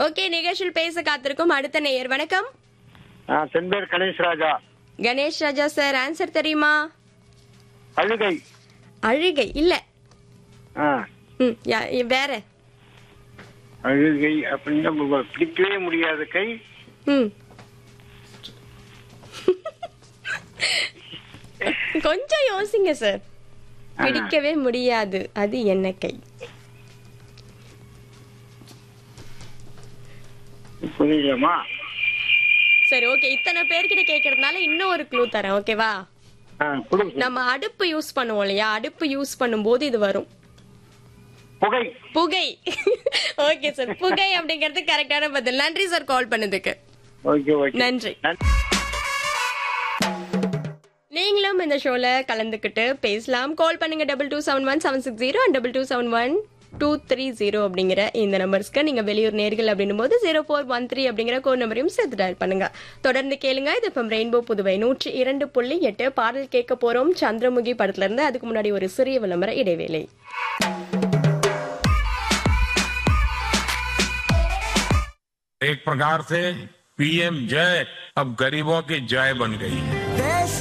okay நிகழ்ச்சியில் பேச காத்திருக்கும் அடுத்த நேயர் வணக்கம் ஆ, செம்பேர் கணேஷ் ராஜா கணேஷ் ராஜா சார் ஆன்சர் தெரியுமா அழுகை அழுகை இல்ல ஆ, ம், யா- வேற அழுகை அப்படின்னு நம்ம பிடிக்கவே முடியாத கை ம் கொஞ்சம் யோசிங்க சார் பிடிக்கவே முடியாது அது என்ன கை புரியலமா சரி ஓகே இத்தனை பேர்கிட்ட கேக்குறதுனால இன்னும் ஒரு க்ளூ தரேன் ஓகேவா ஆ, கொடுங்க நம்ம அடுப்பு யூஸ் பண்ணுவோம் இல்லையா அடுப்பு யூஸ் பண்ணும்போது இது வரும் புகை புகை ஓகே சார் புகை அப்படிங்கிறது கரெக்டான பதில் நன்றி சார் கால் பண்ணதுக்கு ஓகே ஓகே நன்றி நன்றி நீங்களும் இந்த ஷோல கலந்துக்கிட்டு பேசலாம் கால் பண்ணுங்க double two seven one seven six zero double two seven one two three zero அப்படிங்கிற இந்த நம்பர்ஸ்க்கு நீங்க வெளியூர் நேர்கள் அப்படின்னும் போது ஜீரோ ஃபோர் ஒன் த்ரீ அப்படிங்கிற கோட் நம்பரையும் சேர்த்து டயல் பண்ணுங்க தொடர்ந்து கேளுங்க இது இப்போ ரெயின்போ புதுவை நூற்றி இரண்டு புள்ளி எட்டு பாடல் கேட்க போறோம் சந்திரமுகி படத்துல இருந்து அதுக்கு முன்னாடி ஒரு சிறிய விளம்பர இடைவேளை एक प्रकार से पीएम जय अब गरीबों की जय बन गई है